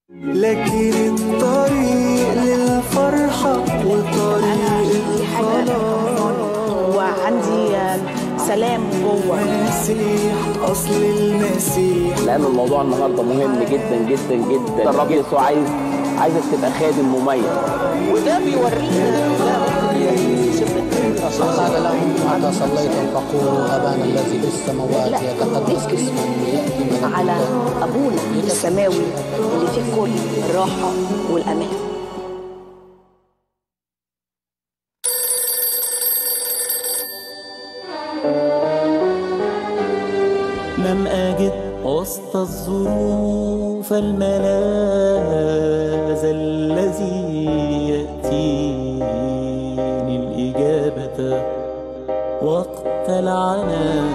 لكن الطريق للفرحة وطريق الخلاص وعندي سلام جوه المسيح أصل المسيح لان الموضوع النهارده مهم جدا جدا جدا الرب يسوع عايز عايزك تبقى خادم مميز وده بيورينا قال لهم متى صليتم فقولوا ابانا الذي في السماوات لا يتقدس ركز اسمك لياتي ملكوتك على ابونا السماوي اللي فيه كل الراحه والامان لم أجد وسط الظروف الملاذ الذي يأتيني الإجابة وقت العناء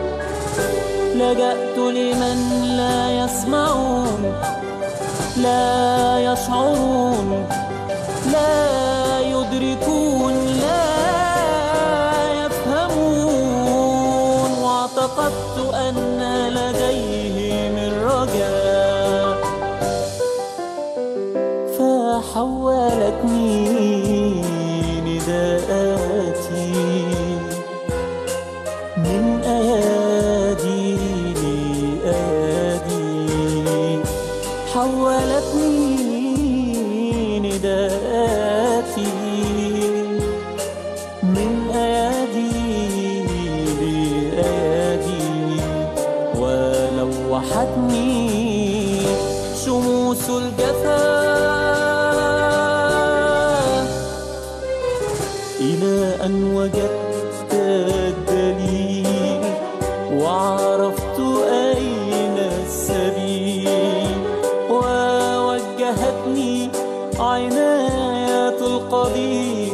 لجأت لمن لا يسمعون لا يشعرون لا يدركون لا يفهمون واعتقدت أن لديه من رجاء فحولتني نداءاتي من أيادي لأيادي حولتني نداءاتي من أيادي لأيادي ولوحتني شموس الجفا إلى أن وجدت الدليل وعرفت أين السبيل ووجهتني عناية القدير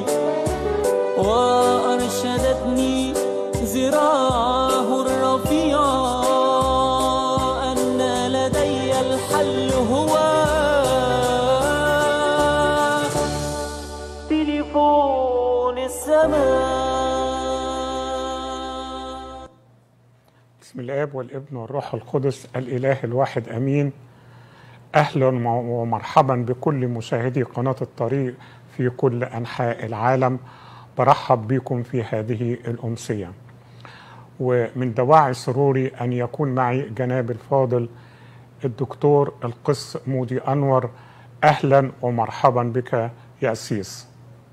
وأرشدتني ذراعه الرفيعة أن لدي الحل هو تليفون السماء بسم الاب والابن والروح القدس الاله الواحد امين اهلا ومرحبا بكل مشاهدي قناه الطريق في كل انحاء العالم برحب بكم في هذه الامسيه ومن دواعي سروري ان يكون معي جناب الفاضل الدكتور القس مودي انور اهلا ومرحبا بك يا اسيس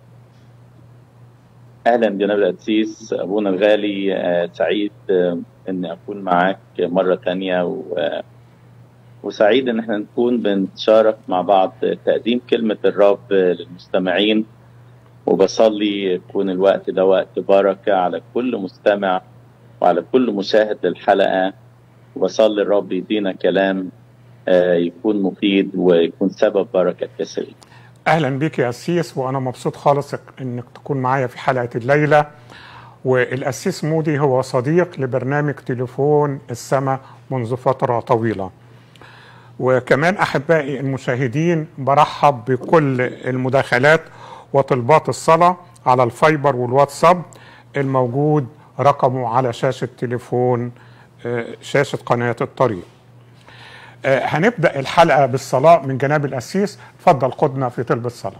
اهلا جناب القسيس ابونا الغالي آه، سعيد آه، اني اكون معاك مره تانية و- وسعيد ان احنا نكون بنتشارك مع بعض تقديم كلمه الرب للمستمعين وبصلي يكون الوقت ده وقت بركه على كل مستمع وعلى كل مشاهد للحلقه وبصلي الرب يدينا كلام آه، يكون مفيد ويكون سبب بركه كثيره اهلا بك يا اسيس وانا مبسوط خالص انك تكون معايا في حلقه الليله والاسيس مودي هو صديق لبرنامج تليفون السماء منذ فتره طويله وكمان احبائي المشاهدين برحب بكل المداخلات وطلبات الصلاه على الفايبر والواتساب الموجود رقمه على شاشه تليفون آه، شاشه قناه الطريق آه، هنبدا الحلقه بالصلاه من جناب الاسيس اتفضل قدنا في طلب الصلاه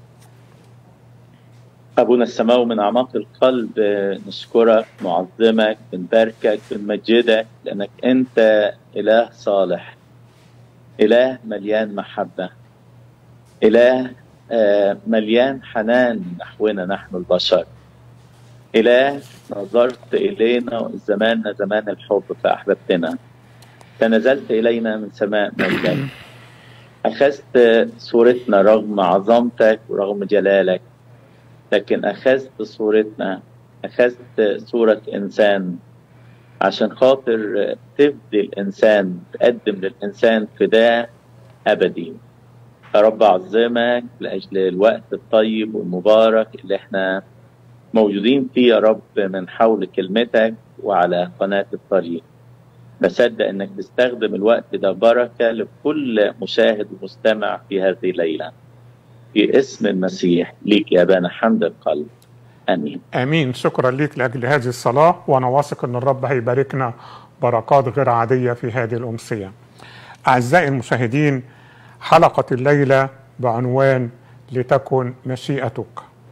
أبونا السماوي من أعماق القلب آه، نشكرك نعظمك بنباركك بنمجدك لأنك أنت إله صالح إله مليان محبة إله آه، مليان حنان نحونا نحن البشر إله نظرت إلينا زماننا زمان الحب فأحببتنا تنزلت إلينا من سماء مجدك أخذت صورتنا رغم عظمتك ورغم جلالك لكن أخذت صورتنا أخذت صورة إنسان عشان خاطر تفدي الإنسان تقدم للإنسان فداء أبدي يا رب أعظمك لأجل الوقت الطيب والمبارك اللي احنا موجودين فيه يا رب من حول كلمتك وعلى قناة الطريق بصدق انك تستخدم الوقت ده بركة لكل مشاهد ومستمع في هذه الليلة في اسم المسيح ليك يا أبانا حمد القلب آمين امين شكرا ليك لاجل هذه الصلاه وانا واثق ان الرب هيباركنا بركات غير عاديه في هذه الامسيه. اعزائي المشاهدين حلقة الليلة بعنوان لتكن مشيئتك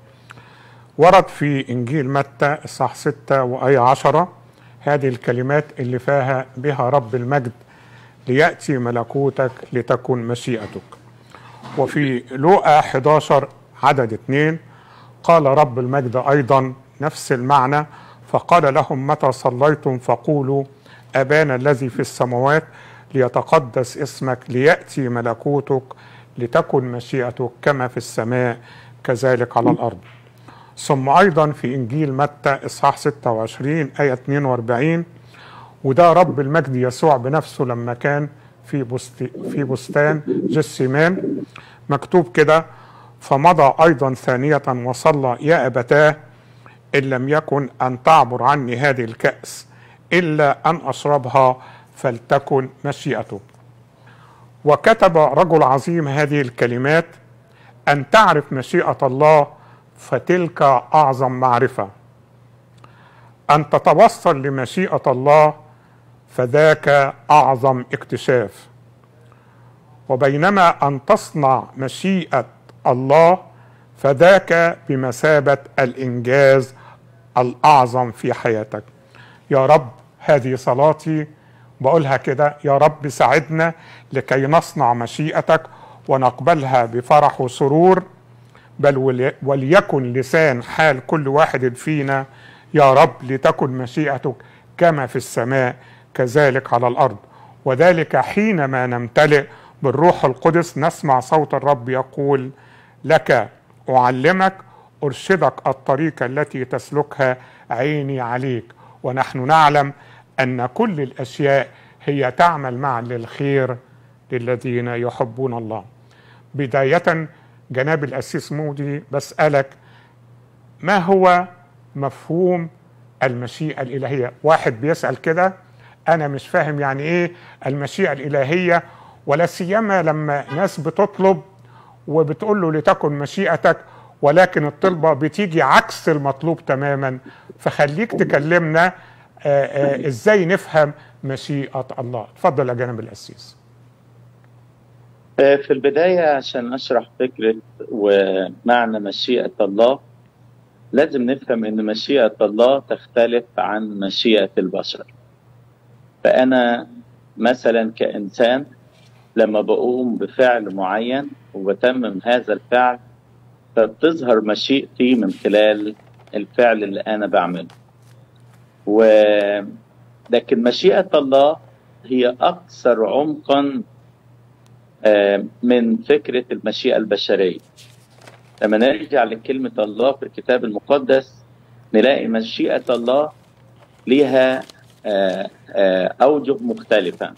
ورد في إنجيل متى إصحاح 6 وآية 10 هذه الكلمات اللي فيها بها رب المجد ليأتي ملكوتك لتكن مشيئتك وفي لوقا 11 عدد 2 قال رب المجد أيضا نفس المعنى فقال لهم متى صليتم فقولوا أبانا الذي في السماوات ليتقدس اسمك ليأتي ملكوتك لتكن مشيئتك كما في السماء كذلك على الأرض ثم أيضا في إنجيل متى إصحاح 26 آية 42 وده رب المجد يسوع بنفسه لما كان في بست في بستان جسيمان مكتوب كده فمضى أيضا ثانية وصلى يا أبتاه إن لم يكن أن تعبر عني هذه الكأس إلا أن أشربها فلتكن مشيئتك وكتب رجل عظيم هذه الكلمات أن تعرف مشيئة الله فتلك أعظم معرفة أن تتوصل لمشيئة الله فذاك أعظم اكتشاف وبينما أن تصنع مشيئة الله فذاك بمثابة الإنجاز الأعظم في حياتك يا رب هذه صلاتي بقولها كده يا رب ساعدنا لكي نصنع مشيئتك ونقبلها بفرح وسرور بل ول- وليكن لسان حال كل واحد فينا يا رب لتكن مشيئتك كما في السماء كذلك على الارض وذلك حينما نمتلئ بالروح القدس نسمع صوت الرب يقول لك اعلمك ارشدك الطريق التي تسلكها عيني عليك ونحن نعلم ان كل الاشياء هي تعمل معا للخير للذين يحبون الله بدايه جناب الاسيس مودي بسالك ما هو مفهوم المشيئه الالهيه واحد بيسال كده انا مش فاهم يعني ايه المشيئه الالهيه ولا سيما لما ناس بتطلب وبتقول له لتكن مشيئتك ولكن الطلبه بتيجي عكس المطلوب تماما فخليك تكلمنا آه، آه، ازاي نفهم مشيئه الله اتفضل يا جناب الاسيس آه، في البداية عشان أشرح فكرة ومعنى مشيئة الله لازم نفهم إن مشيئة الله تختلف عن مشيئة البشر فأنا مثلا كإنسان لما بقوم بفعل معين وبتمم هذا الفعل فبتظهر مشيئتي من خلال الفعل اللي أنا بعمله و لكن مشيئة الله هي أكثر عمقا آه، من فكرة المشيئة البشرية لما نرجع لكلمة الله في الكتاب المقدس نلاقي مشيئة الله لها آه، آه، أوجه مختلفة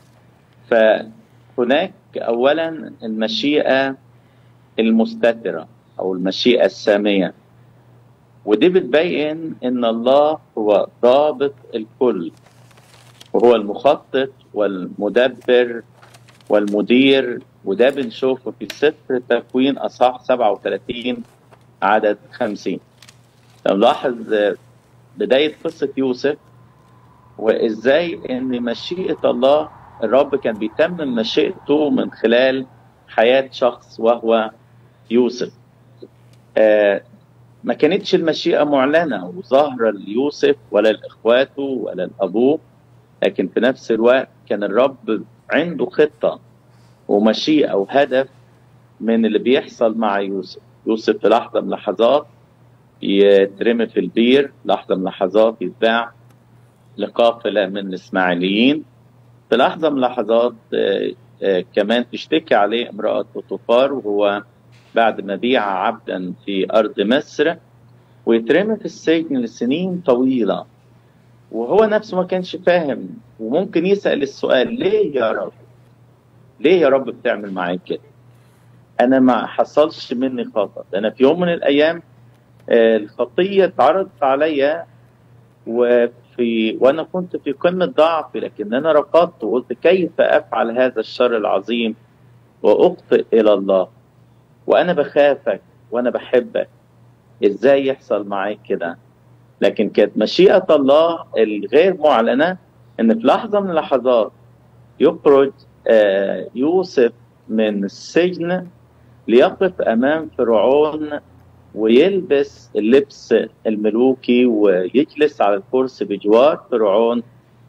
فهناك أولا المشيئة المستترة أو المشيئة السامية ودي بتبين إن الله هو ضابط الكل وهو المخطط والمدبر والمدير وده بنشوفه في سفر تكوين اصحاح 37 عدد 50 نلاحظ بدايه قصه يوسف وازاي ان مشيئه الله الرب كان بيتمم مشيئته من خلال حياه شخص وهو يوسف آه ما كانتش المشيئه معلنه وظاهره ليوسف ولا لاخواته ولا لابوه لكن في نفس الوقت كان الرب عنده خطة ومشيئة وهدف من اللي بيحصل مع يوسف يوسف في لحظة من اللحظات يترمي في البير لحظة من اللحظات يتباع لقافلة من الإسماعيليين في لحظة من اللحظات آه، آه، كمان تشتكي عليه امرأة بوتيفار وهو بعد ما بيع عبدا في أرض مصر ويترمي في السجن لسنين طويلة وهو نفسه ما كانش فاهم وممكن يسأل السؤال ليه يا رب ليه يا رب بتعمل معايا كده انا ما حصلش مني خطأ ده انا في يوم من الايام آه، الخطية اتعرضت عليا وفي وانا كنت في قمة ضعفي لكن انا رفضت وقلت كيف افعل هذا الشر العظيم واخطئ الى الله وانا بخافك وانا بحبك ازاي يحصل معاك كده لكن كانت مشيئة الله الغير معلنة ان في لحظة من اللحظات يخرج آه، يوسف من السجن ليقف امام فرعون ويلبس اللبس الملوكي ويجلس على الكرسي بجوار فرعون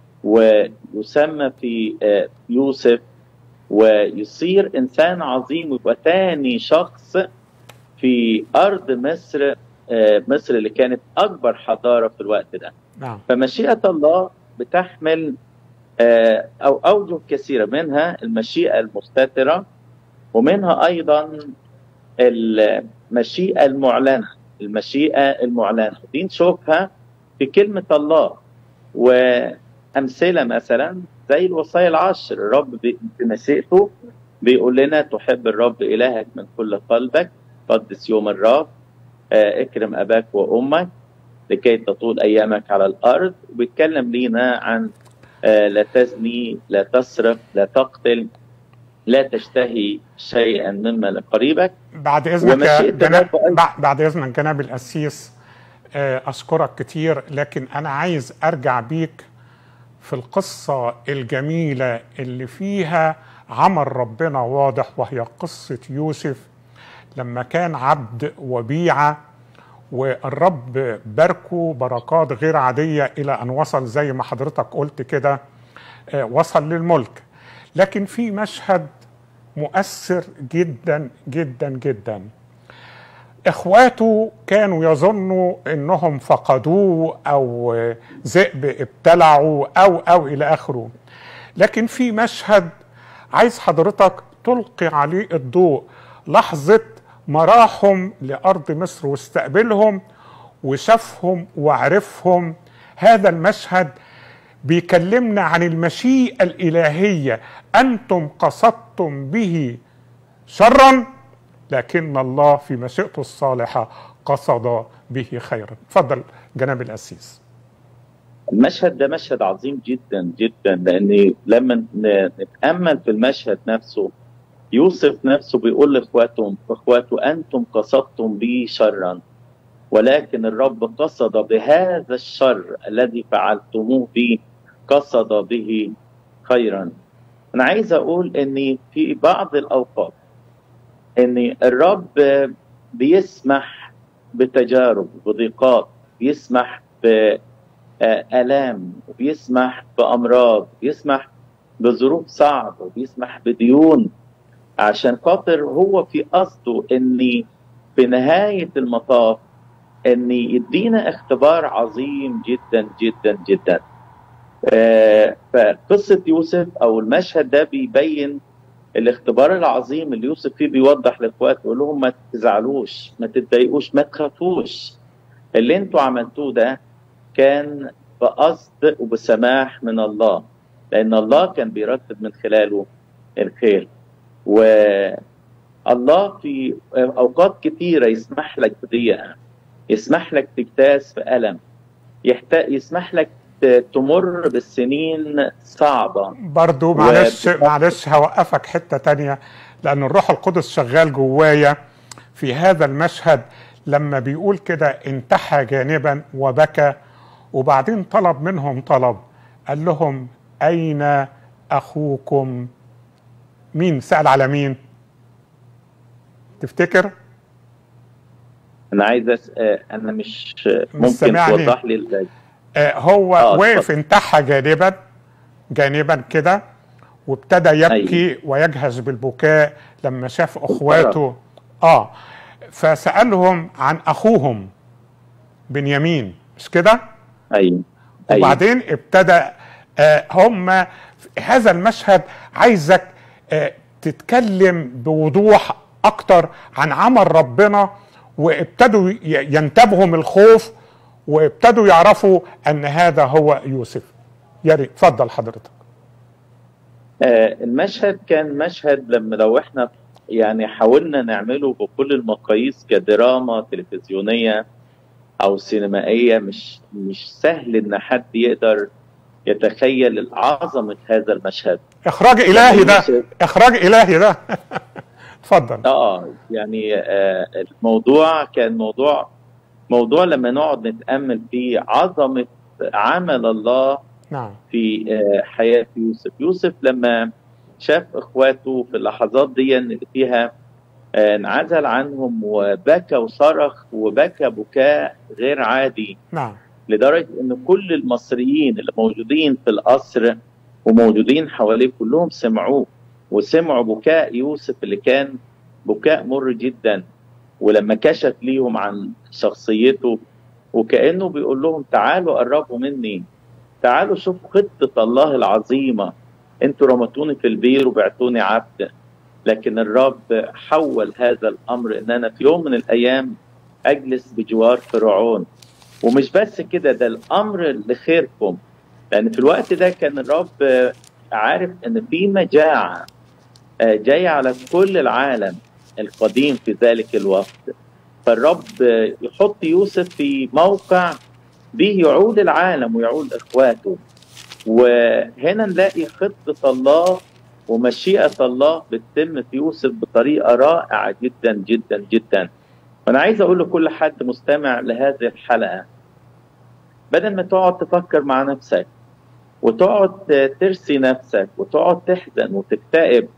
ويسمى في آه، يوسف ويصير انسان عظيم ويبقى ثاني شخص في ارض مصر آه، مصر اللي كانت اكبر حضاره في الوقت ده نعم فمشيئة الله بتحمل آه، أو أوجه كثيرة منها المشيئة المستترة ومنها أيضا المشيئة المعلنة المشيئة المعلنة دي نشوفها في كلمة الله وأمثلة مثلا زي الوصايا العشر الرب بي- بمشيئته بيقول لنا تحب الرب إلهك من كل قلبك قدس يوم الرب آه، اكرم أباك وأمك لكي تطول ايامك على الارض وبيتكلم لينا عن آه، لا تزني لا تسرق لا تقتل لا تشتهي شيئا مما لقريبك بعد اذنك يا ومشيئة جناب الرب أيضاً. بع- بعد اذنك جناب القسيس آه، اشكرك كتير لكن انا عايز ارجع بيك في القصه الجميله اللي فيها عمل ربنا واضح وهي قصه يوسف لما كان عبد وبيعه والرب باركه بركات غير عاديه الى ان وصل زي ما حضرتك قلت كده آه، وصل للملك لكن في مشهد مؤثر جدا جدا جدا اخواته كانوا يظنوا انهم فقدوه او ذئب ابتلعوا او او الى اخره لكن في مشهد عايز حضرتك تلقي عليه الضوء لحظه مراحهم لارض مصر واستقبلهم وشافهم وعرفهم هذا المشهد بيكلمنا عن المشيئه الالهيه انتم قصدتم به شرا لكن الله في مشيئته الصالحه قصد به خيرا اتفضل جناب القسيس المشهد ده مشهد عظيم جدا جدا لان لما ن- نتامل في المشهد نفسه يوسف نفسه بيقول لاخواته اخواته انتم قصدتم بي شرا ولكن الرب قصد بهذا الشر الذي فعلتموه بي قصد به خيرا انا عايز اقول ان في بعض الاوقات ان الرب بيسمح بتجارب وضيقات بيسمح بآلام وبيسمح بأمراض بيسمح بظروف صعبة وبيسمح بديون عشان خاطر هو في قصده ان في نهاية المطاف ان يدينا اختبار عظيم جدا جدا جدا آه، فقصة يوسف او المشهد ده بيبين الاختبار العظيم اللي يوسف فيه بيوضح لاخواته يقول لهم ما تزعلوش ما تتضايقوش ما تخافوش اللي انتوا عملتوه ده كان بقصد وبسماح من الله لان الله كان بيرتب من خلاله الخير والله في اوقات كتيره يسمح لك بضيقه يسمح لك تجتاز في الم يحتاج يسمح لك ت- تمر بالسنين صعبه برضو معلش معلش هوقفك حتة تانية لأن الروح القدس شغال جوايا في هذا المشهد لما بيقول كده انتحى جانبا وبكى وبعدين طلب منهم طلب قال لهم أين أخوكم مين سأل على مين تفتكر انا عايز أس... آه، انا مش ممكن سامعني. توضح لي ال- آه، هو آه، وقف اتفضل. انتحى جانبا جانبا كده وابتدى يبكي ويجهز بالبكاء لما شاف اخواته اه فسالهم عن اخوهم بنيامين مش كده ايوه ايوه وبعدين ابتدى آه هم هذا المشهد عايزك آه تتكلم بوضوح اكتر عن عمل ربنا وابتدوا ي- ينتابهم الخوف وابتدوا يعرفوا ان هذا هو يوسف يا ريت اتفضل حضرتك آه، المشهد كان مشهد لما لو احنا يعني حاولنا نعمله بكل المقاييس كدراما تلفزيونية أو سينمائية مش مش سهل إن حد يقدر يتخيل عظمة هذا المشهد اخراج الهي ده يوسف- اخراج الهي ده اتفضل اه يعني آه الموضوع كان موضوع موضوع لما نقعد نتأمل فيه عظمة عمل الله نعم في آه، حياة يوسف يوسف لما شاف اخواته في اللحظات دي اللي فيها آه، انعزل عنهم وبكى وصرخ وبكى بكاء غير عادي نعم لدرجه ان كل المصريين اللي موجودين في القصر وموجودين حواليه كلهم سمعوه وسمعوا بكاء يوسف اللي كان بكاء مر جدا ولما كشف ليهم عن شخصيته وكانه بيقول لهم تعالوا قربوا مني تعالوا شوفوا خطه الله العظيمه انتوا رمتوني في البير وبعتوني عبد لكن الرب حول هذا الامر ان انا في يوم من الايام اجلس بجوار فرعون ومش بس كده ده الامر لخيركم لان في الوقت ده كان الرب آه، عارف ان في مجاعه آه، جايه على كل العالم القديم في ذلك الوقت فالرب آه، يحط يوسف في موقع به يعود العالم ويعود اخواته وهنا نلاقي خطه الله ومشيئه الله بتتم في يوسف بطريقه رائعه جدا جدا جدا وانا عايز اقول لكل حد مستمع لهذه الحلقه بدل ما تقعد تفكر مع نفسك وتقعد ترسي نفسك وتقعد تحزن وتكتئب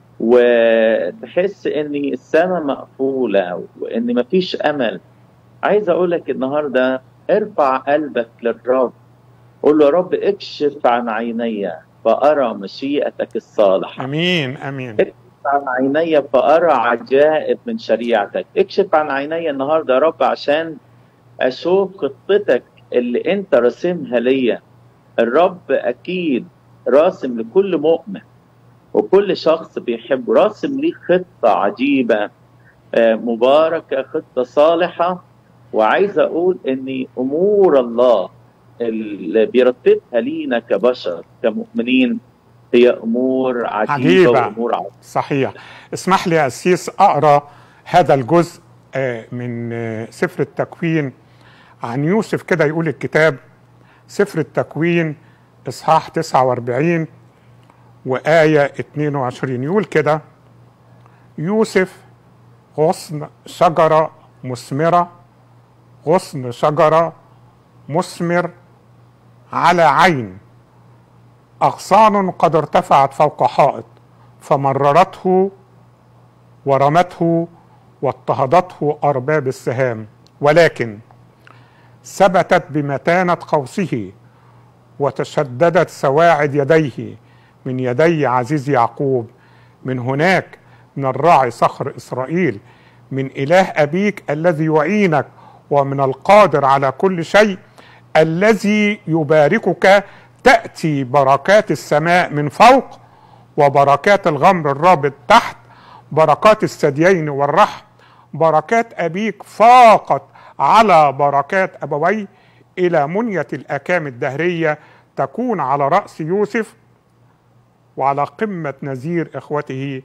وتحس ان السماء مقفوله وان مفيش امل عايز اقول لك النهارده ارفع قلبك للرب قول له يا رب اكشف عن عيني فارى مشيئتك الصالحه امين امين اكشف عن عيني فارى عجائب من شريعتك اكشف عن عيني النهارده يا رب عشان اشوف خطتك اللي انت راسمها ليا الرب اكيد راسم لكل مؤمن وكل شخص بيحب راسم ليه خطه عجيبه آه، مباركه خطه صالحه وعايز اقول ان امور الله اللي بيرتبها لينا كبشر كمؤمنين هي امور عجيبه, عجيبة. وامور عظيمه صحيح اسمح لي يا أسيس أقرأ هذا الجزء آه، من آه، سفر التكوين عن يوسف كده يقول الكتاب سفر التكوين إصحاح 49 وآية 22 يقول كده يوسف غصن شجرة مثمرة غصن شجرة مثمر على عين أغصان قد ارتفعت فوق حائط فمررته ورمته واضطهدته أرباب السهام ولكن ثبتت بمتانة قوسه وتشددت سواعد يديه من يدي عزيز يعقوب من هناك من الراعي صخر إسرائيل من إله أبيك الذي يعينك ومن القادر على كل شيء الذي يباركك تأتي بركات السماء من فوق وبركات الغمر الرابط تحت بركات الثديين والرحم بركات أبيك فاقت على بركات أبوي إلى منية الأكام الدهرية تكون على رأس يوسف وعلى قمة نذير إخوته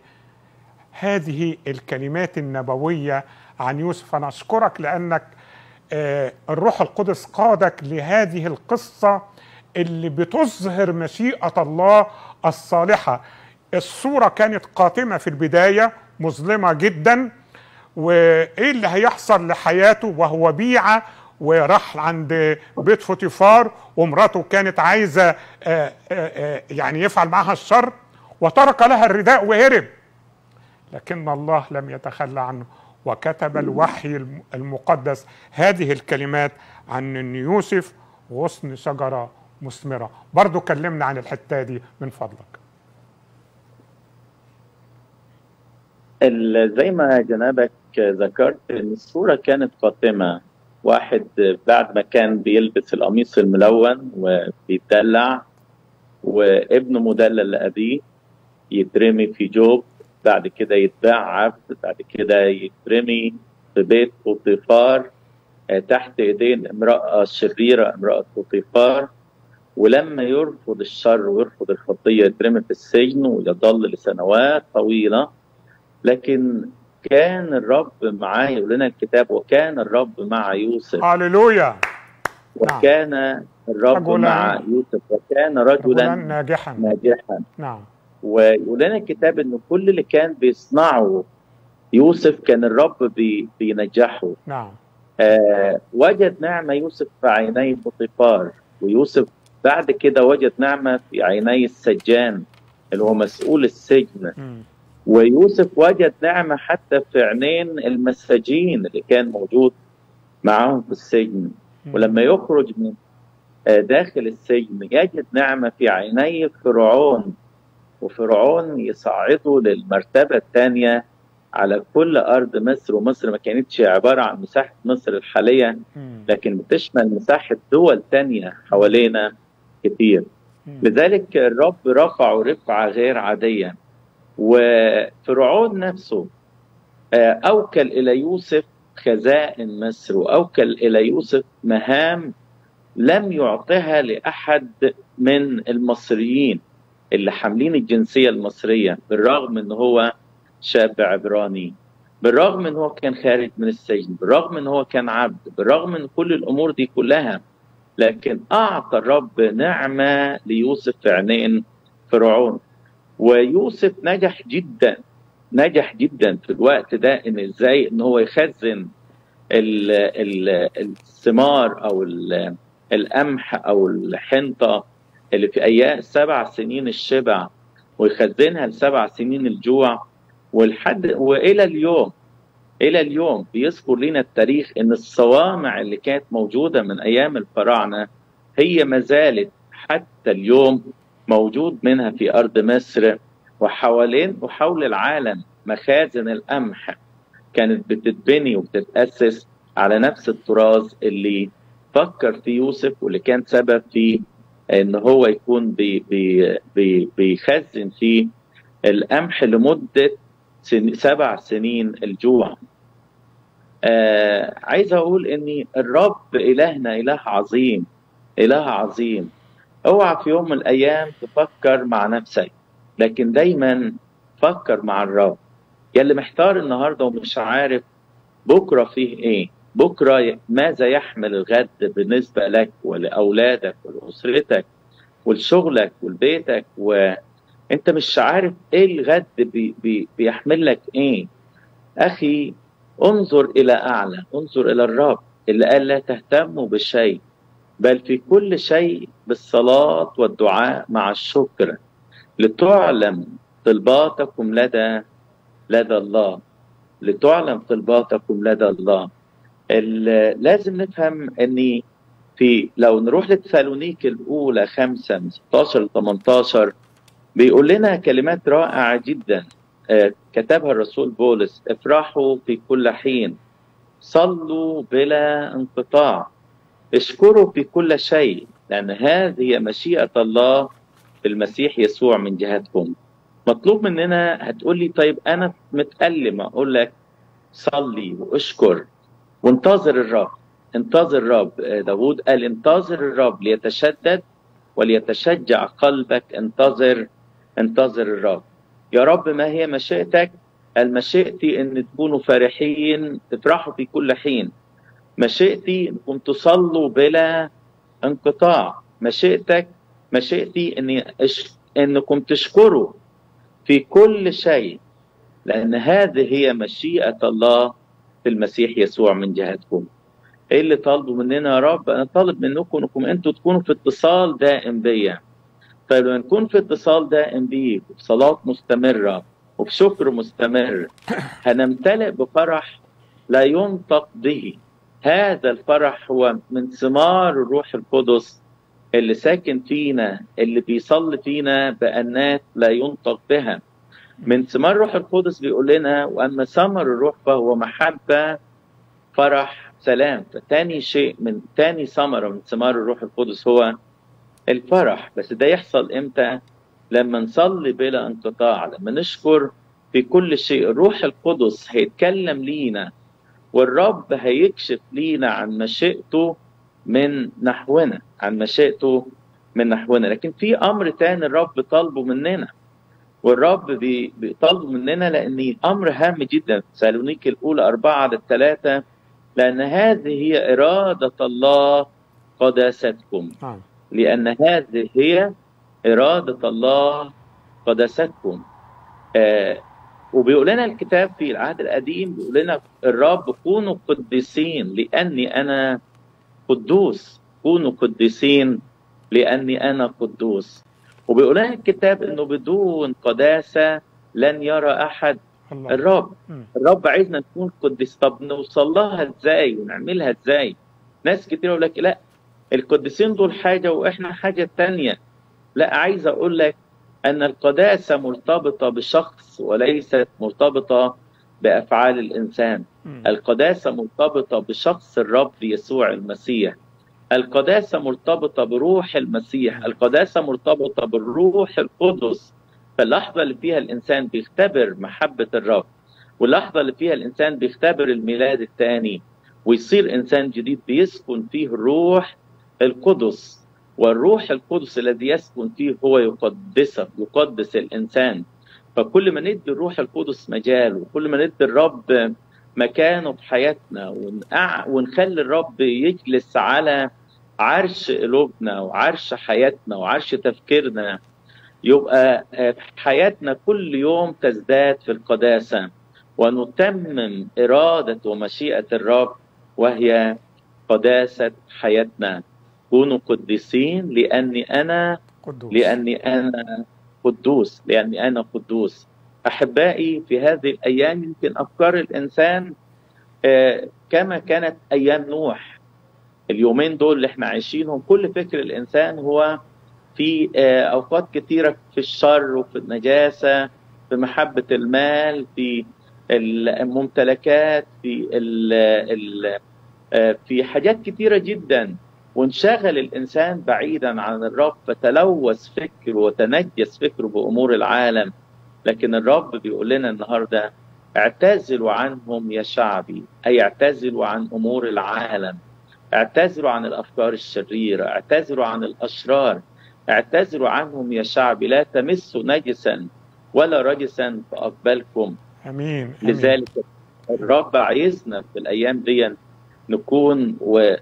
هذه الكلمات النبوية عن يوسف أنا أشكرك لأنك آه، الروح القدس قادك لهذه القصة اللي بتظهر مشيئة الله الصالحة الصورة كانت قاتمة في البداية مظلمة جدا وإيه اللي هيحصل لحياته وهو بيعة وراح عند بيت فوتيفار ومراته كانت عايزة آه، آه، آه، يعني يفعل معها الشر وترك لها الرداء وهرب لكن الله لم يتخلى عنه وكتب الوحي الم- المقدس هذه الكلمات عن ان يوسف غصن شجره مثمره برضو كلمنا عن الحته دي من فضلك ال- زي ما جنابك ذكرت ان الصوره كانت قاتمه واحد بعد ما كان بيلبس القميص الملون وبيتدلع وابنه مدلل لابيه يترمي في جوب بعد كده يتباع عبد بعد كده يترمي في بيت بوطيفار آه، تحت ايدين امراه شريره امراه بوطيفار ولما يرفض الشر ويرفض الخطيه يترمي في السجن ويضل لسنوات طويله لكن كان الرب معاه يقول لنا الكتاب وكان الرب مع يوسف هللويا وكان الرب رجلاً- مع يوسف وكان رجلا رجلا ناجحا ناجحا نعم ويقول لنا الكتاب ان كل اللي كان بيصنعه يوسف كان الرب بي بينجحه نعم آه وجد نعمه يوسف في عيني بوطيفار ويوسف بعد كده وجد نعمه في عيني السجان اللي هو مسؤول السجن مم. ويوسف وجد نعمة حتى في عينين المساجين اللي كان موجود معاهم في السجن ولما يخرج من آه، داخل السجن يجد نعمة في عيني فرعون وفرعون يصعده للمرتبة الثانية على كل أرض مصر ومصر ما كانتش عبارة عن مساحة مصر الحالية مم. لكن بتشمل مساحة دول تانية حوالينا كتير مم. لذلك الرب رفعه رفعة غير عادية وفرعون نفسه آه، أوكل إلى يوسف خزائن مصر وأوكل إلى يوسف مهام لم يعطها لأحد من المصريين اللي حاملين الجنسية المصرية بالرغم أنه هو شاب عبراني بالرغم أنه هو كان خارج من السجن بالرغم أنه هو كان عبد بالرغم من كل الأمور دي كلها لكن أعطى الرب نعمة ليوسف في عينين فرعون ويوسف نجح جدا نجح جدا في الوقت ده ان ازاي ان هو يخزن ال ال الثمار او ال- القمح او الحنطه اللي في ايام سبع سنين الشبع ويخزنها لسبع سنين الجوع والحد والى اليوم الى اليوم بيذكر لنا التاريخ ان الصوامع اللي كانت موجوده من ايام الفراعنه هي ما زالت حتى اليوم موجود منها في ارض مصر وحوالين وحول العالم مخازن القمح كانت بتتبني وبتتاسس على نفس التراث اللي فكر في يوسف واللي كان سبب في ان هو يكون بي بي بي بيخزن فيه القمح لمده سن سبع سنين الجوع. آه عايز اقول ان الرب الهنا اله عظيم اله عظيم اوعى في يوم من الايام تفكر مع نفسك لكن دايما فكر مع الرب يا اللي محتار النهارده ومش عارف بكره فيه ايه بكره ماذا يحمل الغد بالنسبه لك ولاولادك ولاسرتك ولشغلك ولبيتك وانت مش عارف ايه الغد بي بي بيحمل لك ايه اخي انظر الى اعلى انظر الى الرب اللي قال لا تهتموا بشيء بل في كل شيء بالصلاة والدعاء مع الشكر لتعلم طلباتكم لدى لدى الله لتعلم طلباتكم لدى الله ال- لازم نفهم ان في لو نروح لتسالونيك الاولى 5 من 16 ل 18 بيقول لنا كلمات رائعه جدا آه، كتبها الرسول بولس افرحوا في كل حين صلوا بلا انقطاع اشكروا في كل شيء لأن هذه هي مشيئة الله في المسيح يسوع من جهتكم مطلوب مننا هتقول لي طيب أنا متألم أقول لك صلي واشكر وانتظر الرب انتظر الرب آه، داود قال انتظر الرب ليتشدد وليتشجع قلبك انتظر انتظر الرب يا رب ما هي مشيئتك قال مشيئتي ان تكونوا فرحين تفرحوا في كل حين مشيئتي انكم تصلوا بلا انقطاع مشيئتك مشيئتي اني أش... انكم تشكروا في كل شيء لان هذه هي مشيئه الله في المسيح يسوع من جهتكم ايه اللي طالبه مننا يا رب انا طالب منكم انكم انتوا تكونوا في اتصال دائم بيا فلو نكون في اتصال دائم بيه وبصلاه مستمره وبشكر مستمر هنمتلئ بفرح لا ينطق به هذا الفرح هو من ثمار الروح القدس اللي ساكن فينا اللي بيصلي فينا بأنات لا ينطق بها من ثمار الروح القدس بيقول لنا وأما ثمر الروح فهو محبة فرح سلام فتاني شيء من تاني ثمرة من ثمار الروح القدس هو الفرح بس ده يحصل امتى لما نصلي بلا انقطاع لما نشكر في كل شيء الروح القدس هيتكلم لينا والرب هيكشف لينا عن مشيئته من نحونا عن مشيئته من نحونا لكن في امر تاني الرب طالبه مننا والرب بي- بيطالبه مننا لان امر هام جدا في سالونيك الاولى أربعة على الثلاثة لان هذه هي اراده الله قداستكم نعم لأن هذه هي إرادة الله قداستكم آه وبيقول لنا الكتاب في العهد القديم بيقول لنا الرب كونوا قديسين لأني أنا قدوس كونوا قديسين لأني أنا قدوس وبيقول لنا الكتاب انه بدون قداسه لن يرى احد الله الرب مم. الرب عايزنا نكون قديس طب نوصل لها ازاي ونعملها ازاي ناس كتير يقول لك لا القديسين دول حاجه واحنا حاجه تانية لا عايز اقول لك ان القداسه مرتبطه بشخص وليست مرتبطه بافعال الانسان مم. القداسه مرتبطه بشخص الرب يسوع المسيح القداسه مرتبطه بروح المسيح القداسه مرتبطه بالروح القدس فاللحظه اللي فيها الانسان بيختبر محبه الرب واللحظه اللي فيها الانسان بيختبر الميلاد الثاني ويصير انسان جديد بيسكن فيه الروح القدس والروح القدس الذي يسكن فيه هو يقدسه يقدس الانسان فكل ما ندي الروح القدس مجال وكل ما ندي الرب مكانه في حياتنا ونقع- ونخلي الرب يجلس على عرش قلوبنا وعرش حياتنا وعرش تفكيرنا يبقى آه، حياتنا كل يوم تزداد في القداسة ونتمم إرادة ومشيئة الرب وهي قداسة حياتنا كونوا قديسين لأني أنا قدوس لأني أنا قدوس لأني أنا قدوس أحبائي في هذه الأيام يمكن أفكار الإنسان آه، كما كانت أيام نوح اليومين دول اللي احنا عايشينهم كل فكر الإنسان هو في آه، أوقات كثيرة في الشر وفي النجاسة في محبة المال في الممتلكات في ال ال آه، في حاجات كثيرة جدا وانشغل الإنسان بعيدا عن الرب فتلوث فكره وتنجس فكره بأمور العالم لكن الرب بيقول لنا النهاردة اعتزلوا عنهم يا شعبي أي اعتزلوا عن أمور العالم اعتزلوا عن الأفكار الشريرة اعتزلوا عن الأشرار اعتزلوا عنهم يا شعبي لا تمسوا نجسا ولا رجسا فأقبلكم امين امين لذلك الرب عايزنا في الايام دي نكون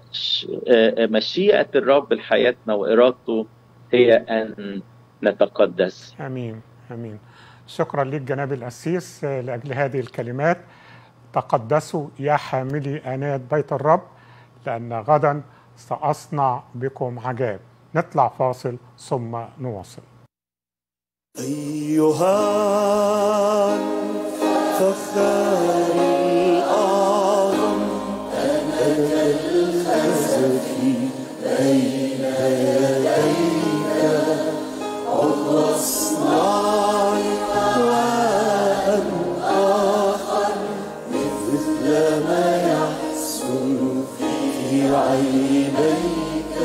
ومشيئه الرب لحياتنا وارادته هي ان نتقدس امين امين شكرا لك جناب القسيس آه، لاجل هذه الكلمات تقدسوا يا حاملي انات بيت الرب لان غدا ساصنع بكم عجاب نطلع فاصل ثم نواصل أيها الفخار الأعظم أنا الخزفي بين يديك عضو اصنعي وأن آخر مثل ما يحصل في عينيك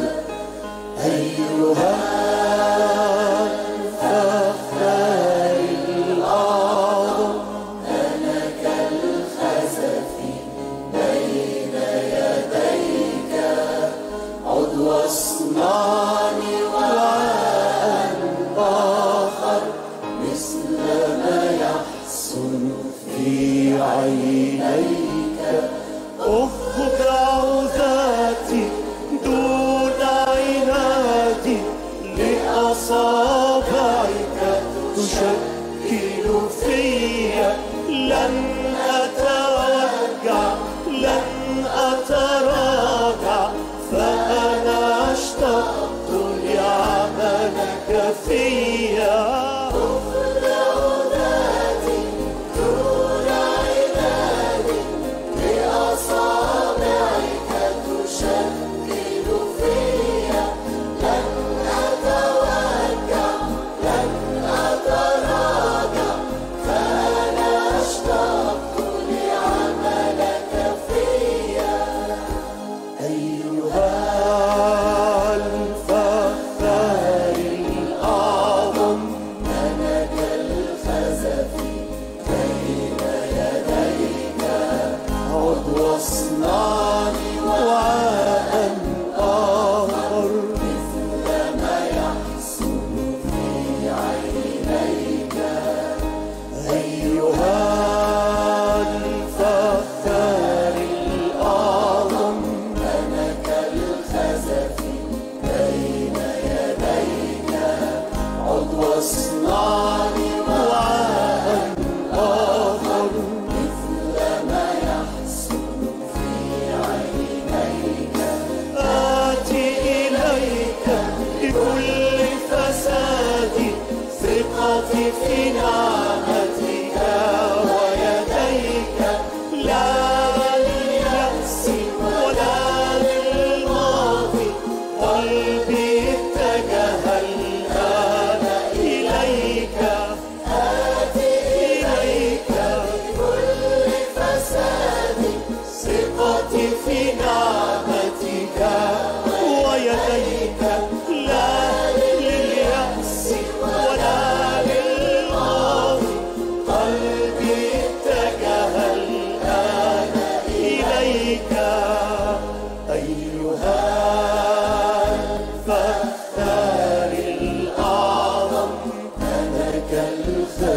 أيها الفخار الأعظم أنا كالخزف بين يديك عضو اصنعني وعن آخر مثل ما يحصل في عينيك أخضع ذاتي دون عنادي لأصابعك تشكل فيا لن أتوجع لن أتراجع فأنا اشتقت لعملك فيا أخضع ذاتي دون عنادي بأصابعك تشكل فيا لن أتوجع لن أتراجع فأنا أشتاق لعملك فيا أيها الفخار الأعظم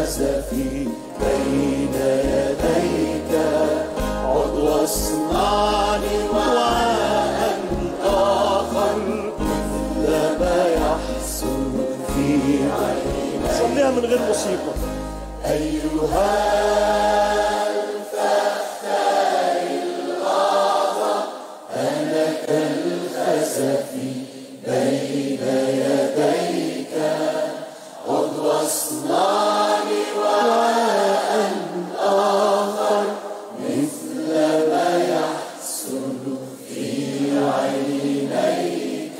خزفي بين يديك عد واصنعني وعاء آخر مثل ما يحصل في عيني صليها من غير موسيقى أيها الفتى الأعظم أنا كالخزف بين يديك عد واصنعني وعاء آخر مثل ما يحصل في عينيك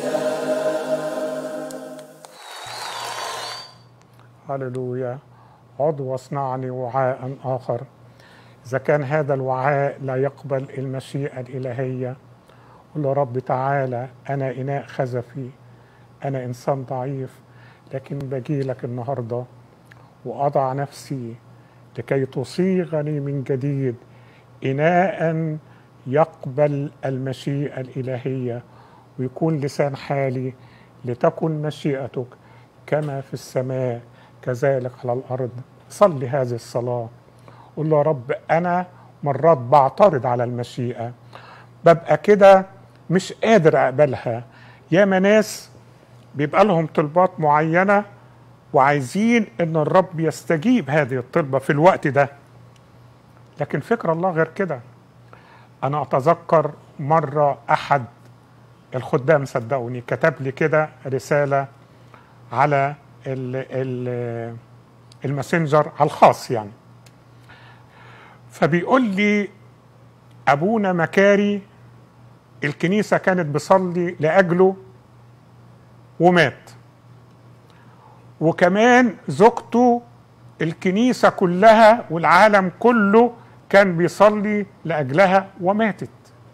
هللويا عد واصنعني وعاء آخر إذا كان هذا الوعاء لا يقبل المشيئة الإلهية قل له رب تعالى أنا إناء خزفي أنا إنسان ضعيف لكن بجي لك النهاردة وأضع نفسي لكي تصيغني من جديد إناء يقبل المشيئة الإلهية ويكون لسان حالي لتكن مشيئتك كما في السماء كذلك على الأرض صلي هذه الصلاة قل له يا رب أنا مرات بعترض على المشيئة ببقى كده مش قادر أقبلها ياما ناس بيبقى لهم طلبات معينة وعايزين ان الرب يستجيب هذه الطلبة في الوقت ده لكن فكر الله غير كده انا اتذكر مرة احد الخدام صدقوني كتب لي كده رسالة على ال ال الماسنجر على الخاص يعني فبيقول لي ابونا مكاري الكنيسة كانت بصلي لأجله ومات وكمان زوجته الكنيسة كلها والعالم كله كان بيصلي لأجلها وماتت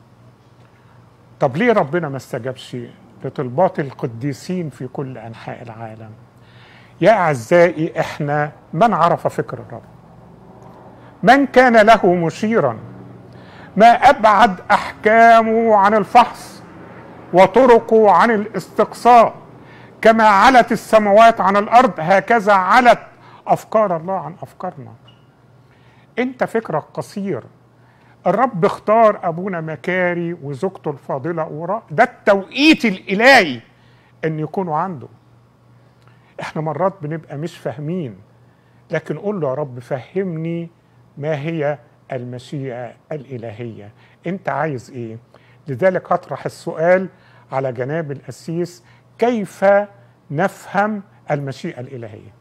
طب ليه ربنا ما استجابش لطلبات القديسين في كل أنحاء العالم يا أعزائي إحنا من عرف فكر الرب من كان له مشيرا ما أبعد أحكامه عن الفحص وطرقه عن الاستقصاء كما علت السماوات عن الارض هكذا علت افكار الله عن افكارنا انت فكرك قصير الرب اختار ابونا مكاري وزوجته الفاضله اوراء ده التوقيت الالهي ان يكونوا عنده احنا مرات بنبقى مش فاهمين لكن قول له يا رب فهمني ما هي المشيئه الالهيه انت عايز ايه لذلك هطرح السؤال على جناب القسيس كيف نفهم المشيئة الإلهية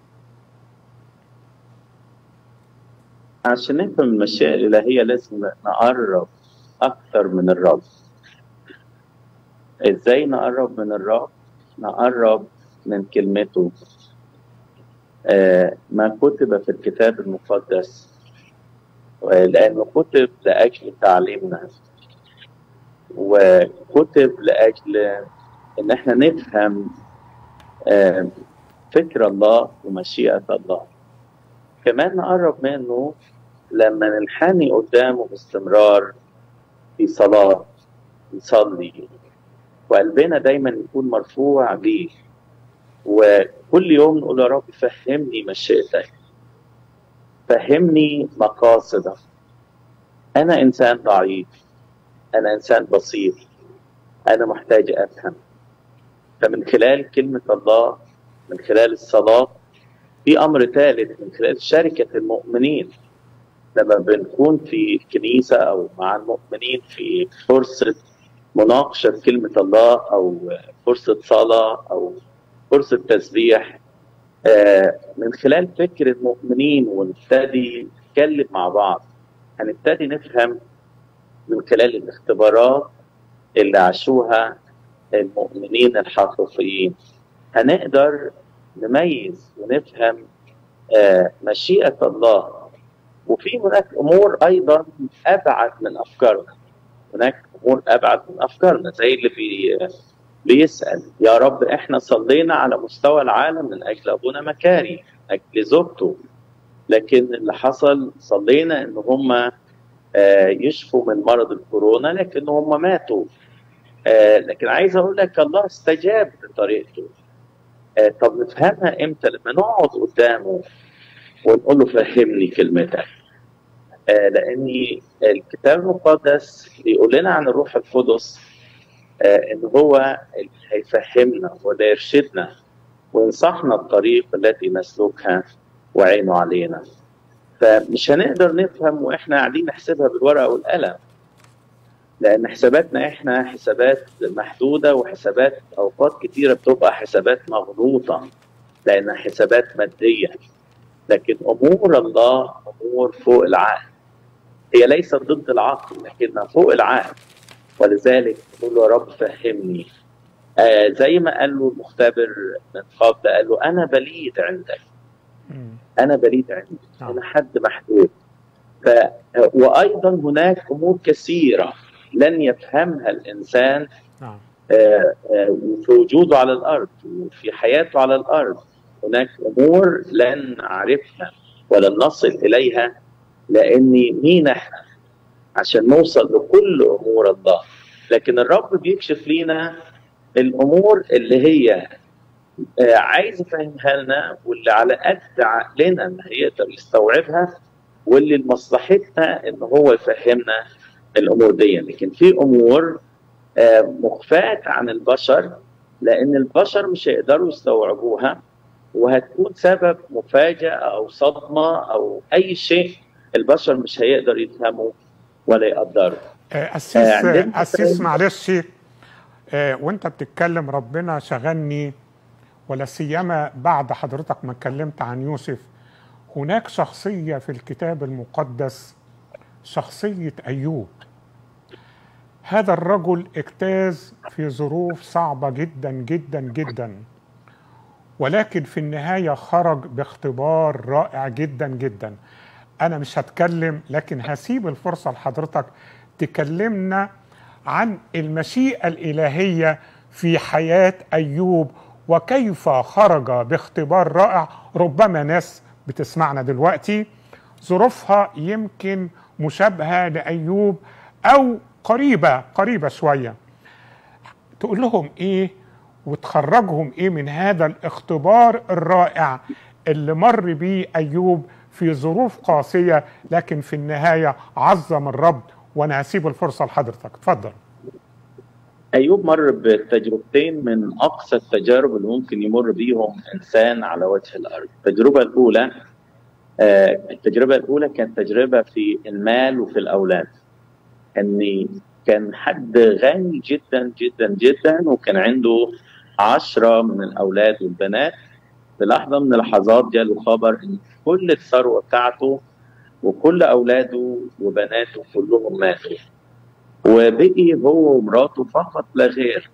عشان نفهم المشيئة الإلهية لازم نقرب أكثر من الرب إزاي نقرب من الرب؟ نقرب من كلمته آه ما كتب في الكتاب المقدس لأنه كتب لأجل تعليمنا وكتب لأجل إن إحنا نفهم آه فكر الله ومشيئة الله كمان نقرب منه لما ننحني قدامه باستمرار في صلاة نصلي وقلبنا دايما يكون مرفوع ليه وكل يوم نقول يا رب فهمني مشيئتك فهمني مقاصدك أنا إنسان ضعيف أنا إنسان بسيط أنا محتاج أفهم فمن خلال كلمة الله من خلال الصلاة في أمر ثالث من خلال شركة المؤمنين لما بنكون في كنيسة أو مع المؤمنين في فرصة مناقشة كلمة الله أو فرصة صلاة أو فرصة تسبيح من خلال فكر المؤمنين ونبتدي نتكلم مع بعض هنبتدي نفهم من خلال الاختبارات اللي عاشوها المؤمنين الحقيقيين هنقدر نميز ونفهم مشيئة الله وفي هناك أمور أيضا أبعد من أفكارنا هناك أمور أبعد من أفكارنا زي اللي بي بيسأل يا رب إحنا صلينا على مستوى العالم من أجل أبونا مكاري من أجل زوجته لكن اللي حصل صلينا إن هم يشفوا من مرض الكورونا لكن هم ماتوا لكن عايز أقول لك الله استجاب بطريقته طب نفهمها إمتى لما نقعد قدامه ونقول له فهمني كلمتك آه لان الكتاب المقدس بيقول لنا عن الروح القدس آه ان هو اللي هيفهمنا ولا يرشدنا وينصحنا الطريق التي نسلكها وعينه علينا فمش هنقدر نفهم واحنا قاعدين نحسبها بالورقه والقلم لان حساباتنا احنا حسابات محدوده وحسابات اوقات كتيره بتبقى حسابات مغلوطه لانها حسابات ماديه لكن امور الله امور فوق العقل هي ليست ضد العقل لكنها فوق العقل ولذلك نقول له يا رب فهمني آه زي ما قال له المختبر من قبل قال له انا بليد عندك مم. انا بليد عندك نعم. انا حد محدود ف وايضا هناك امور كثيره لن يفهمها الانسان نعم آه، آه، في وجوده على الارض وفي حياته على الارض هناك امور لن نعرفها ولن نصل اليها لان مين احنا عشان نوصل لكل امور الله لكن الرب بيكشف لينا الامور اللي هي آه، عايز يفهمها لنا واللي على قد عقلنا ما هيقدر يستوعبها واللي لمصلحتنا ان هو يفهمنا الامور دي لكن في امور آه، مخفاة عن البشر لان البشر مش هيقدروا يستوعبوها وهتكون سبب مفاجأة او صدمة او اي شيء البشر مش هيقدر يفهموا ولا يقدروا آه، أسيس آه، عندنا أسيس مثلاً- معلش آه، وأنت بتتكلم ربنا شغلني ولا سيما بعد حضرتك ما اتكلمت عن يوسف هناك شخصية في الكتاب المقدس شخصية أيوب هذا الرجل اجتاز في ظروف صعبة جدا جدا جدا ولكن في النهاية خرج باختبار رائع جدا جدا أنا مش هتكلم لكن هسيب الفرصة لحضرتك تكلمنا عن المشيئة الإلهية في حياة أيوب وكيف خرج باختبار رائع ربما ناس بتسمعنا دلوقتي ظروفها يمكن مشابهة لأيوب أو قريبة قريبة شوية تقول لهم إيه وتخرجهم إيه من هذا الاختبار الرائع اللي مر بيه أيوب في ظروف قاسية لكن في النهاية عظم الرب وأنا هسيب الفرصة لحضرتك اتفضل ايوب مر بتجربتين من اقصى التجارب اللي ممكن يمر بيهم انسان على وجه الارض التجربه الاولى آه، التجربه الاولى كانت تجربه في المال وفي الاولاد ان كان حد غني جدا جدا جدا وكان عنده عشرة من الاولاد والبنات في لحظه من اللحظات جاله خبر ان كل الثروه بتاعته وكل اولاده وبناته كلهم ماتوا وبقي هو ومراته فقط لا غير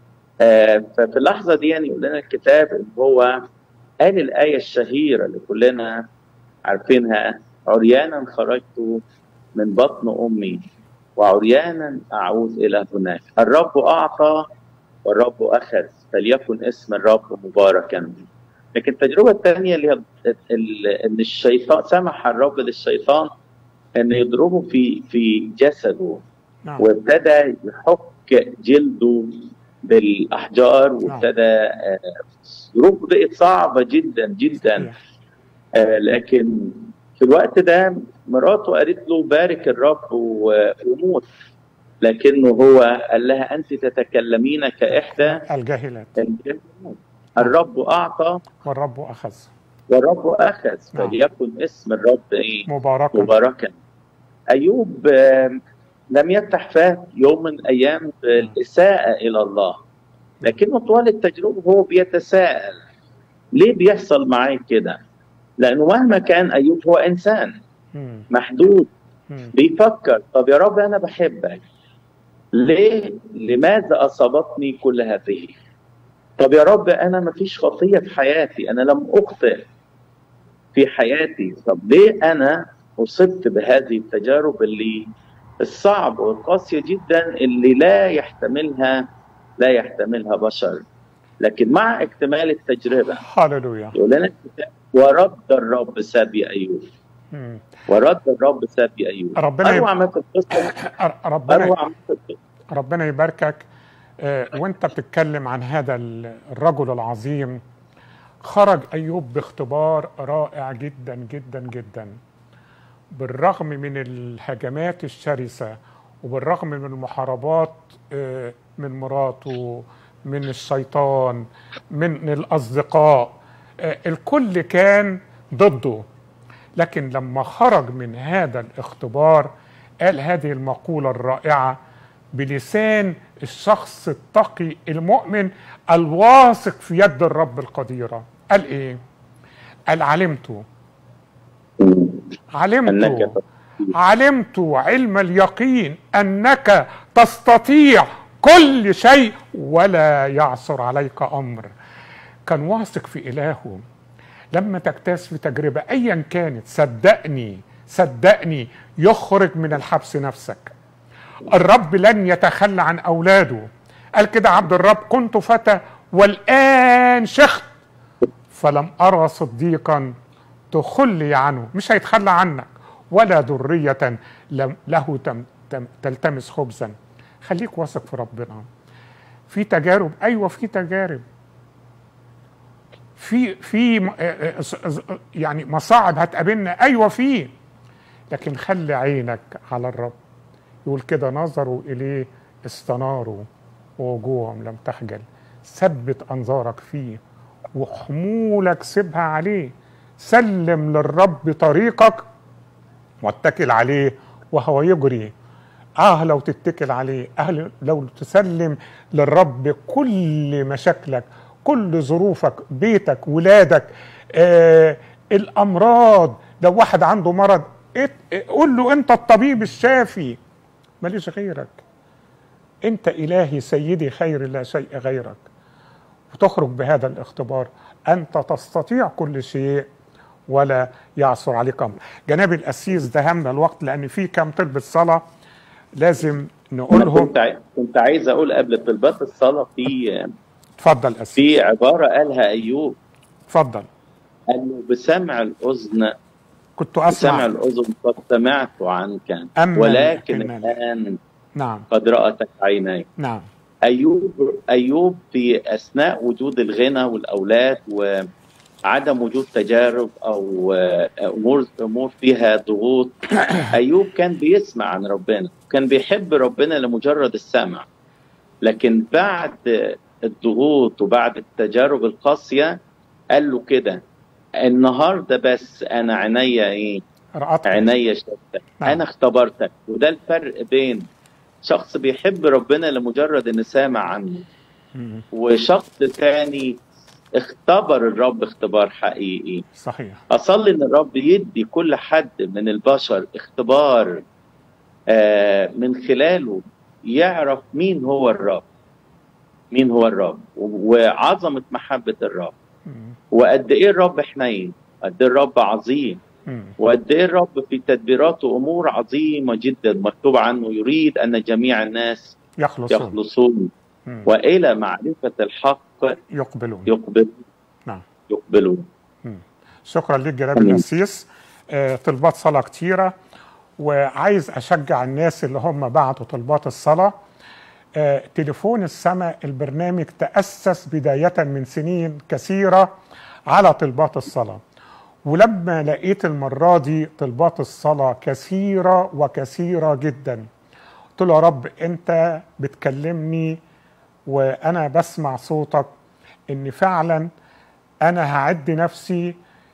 آه ففي اللحظه دي يعني يقول لنا الكتاب ان هو قال الايه الشهيره اللي كلنا عارفينها عريانا خرجت من بطن امي وعريانا اعود الى هناك الرب اعطى والرب اخذ فليكن اسم الرب مباركا لكن التجربه الثانيه اللي هي ال- ان الشيطان سمح الرب للشيطان ان يضربه في في جسده نعم وابتدى يحك جلده بالاحجار وابتدى آه، ظروفه بقت صعبه جدا جدا آه، لكن في الوقت ده مراته قالت له بارك الرب و- وموت لكنه هو قال لها انت تتكلمين كاحدى الجاهلات الجاهلات. الرب اعطى والرب أخذ والرب اخذ نعم. فليكن اسم الرب ايه مباركا مباركا ايوب آم، لم يفتح فاه يوم من الايام بالاساءه الى الله لكنه طوال التجربه هو بيتساءل ليه بيحصل معي كده؟ لانه مهما كان ايوب هو انسان مم. محدود مم. بيفكر طب يا رب انا بحبك ليه لماذا اصابتني كل هذه؟ طب يا رب انا ما فيش خطيه في حياتي انا لم اخطئ في حياتي طب ليه انا اصبت بهذه التجارب اللي الصعب والقاسيه جدا اللي لا يحتملها لا يحتملها بشر لكن مع اكتمال التجربه هللويا يقول لنا الكتاب ورد الرب سبي ايوب مم. ورد الرب سبي ايوب ربنا يب- اروع ما في القصه أر- ربنا اروع ما في القصه ربنا يباركك آه، وانت بتتكلم عن هذا ال- الرجل العظيم خرج ايوب باختبار رائع جدا جدا جدا بالرغم من الهجمات الشرسه وبالرغم من المحاربات آه، من مراته من الشيطان من الاصدقاء آه، الكل كان ضده لكن لما خرج من هذا الاختبار قال هذه المقوله الرائعه بلسان الشخص التقي المؤمن الواثق في يد الرب القديره قال ايه قال علمت علمت أنك علمت علم اليقين انك تستطيع كل شيء ولا يعثر عليك امر كان واثق في الهه لما تجتاز في تجربه ايا كانت صدقني صدقني يخرج من الحبس نفسك الرب لن يتخلى عن اولاده قال كده عبد الرب كنت فتى والان شخت فلم ارى صديقا تخلي عنه مش هيتخلى عنك ولا ذرية لم- له تم تم تلتمس خبزا خليك واثق في ربنا في تجارب ايوه في تجارب في في م- آه، آه، س- يعني مصاعب هتقابلنا ايوه في لكن خلي عينك على الرب يقول كده نظروا اليه استناروا ووجوههم لم تخجل ثبت انظارك فيه وحمولك سيبها عليه سلم للرب طريقك واتكل عليه وهو يجري اه لو تتكل عليه اه لو تسلم للرب كل مشاكلك كل ظروفك بيتك ولادك آه الامراض لو واحد عنده مرض ات- قول له انت الطبيب الشافي ماليش غيرك انت الهي سيدي خير لا شيء غيرك وتخرج بهذا الاختبار انت تستطيع كل شيء ولا يعثر عليك امر جناب القسيس دهمنا الوقت لان في كام طلبة صلاه لازم أنا نقولهم كنت عاي- كنت عايز اقول قبل طلبات الصلاه في اتفضل قسيس في عباره قالها ايوب اتفضل قال له بسمع الاذن كنت بسمع اسمع الاذن قد سمعت عنك أما ولكن إن- الان نعم قد رأتك عيناي نعم ايوب ايوب في اثناء وجود الغنى والاولاد وعدم وجود تجارب او آه، امور امور فيها ضغوط ايوب كان بيسمع عن ربنا كان بيحب ربنا لمجرد السمع لكن بعد الضغوط وبعد التجارب القاسيه قال له كده النهارده بس انا عينيا ايه رأتك عينيا شفتك نعم. انا اختبرتك وده الفرق بين شخص بيحب ربنا لمجرد انه سامع عنه مم. وشخص تاني اختبر الرب اختبار حقيقي صحيح اصلي ان الرب يدي كل حد من البشر اختبار آه من خلاله يعرف مين هو الرب مين هو الرب و- وعظمه محبه الرب مم. وقد ايه الرب حنين قد ايه الرب عظيم مم. وقد ايه الرب في تدبيراته امور عظيمه جدا مكتوب عنه يريد ان جميع الناس يخلصون يخلصون مم. والى معرفه الحق يقبلون يقبلون نعم يقبلون شكرا ليك جناب أمين. القسيس آه، طلبات صلاة كتيرة وعايز أشجع الناس اللي هم بعتوا طلبات الصلاة آه، تليفون السماء البرنامج تأسس بداية من سنين كثيرة على طلبات الصلاة ولما لقيت المرة دي طلبات الصلاة كثيرة وكثيرة جدا قلت له يا رب أنت بتكلمني وأنا بسمع صوتك إن فعلا أنا هعد نفسي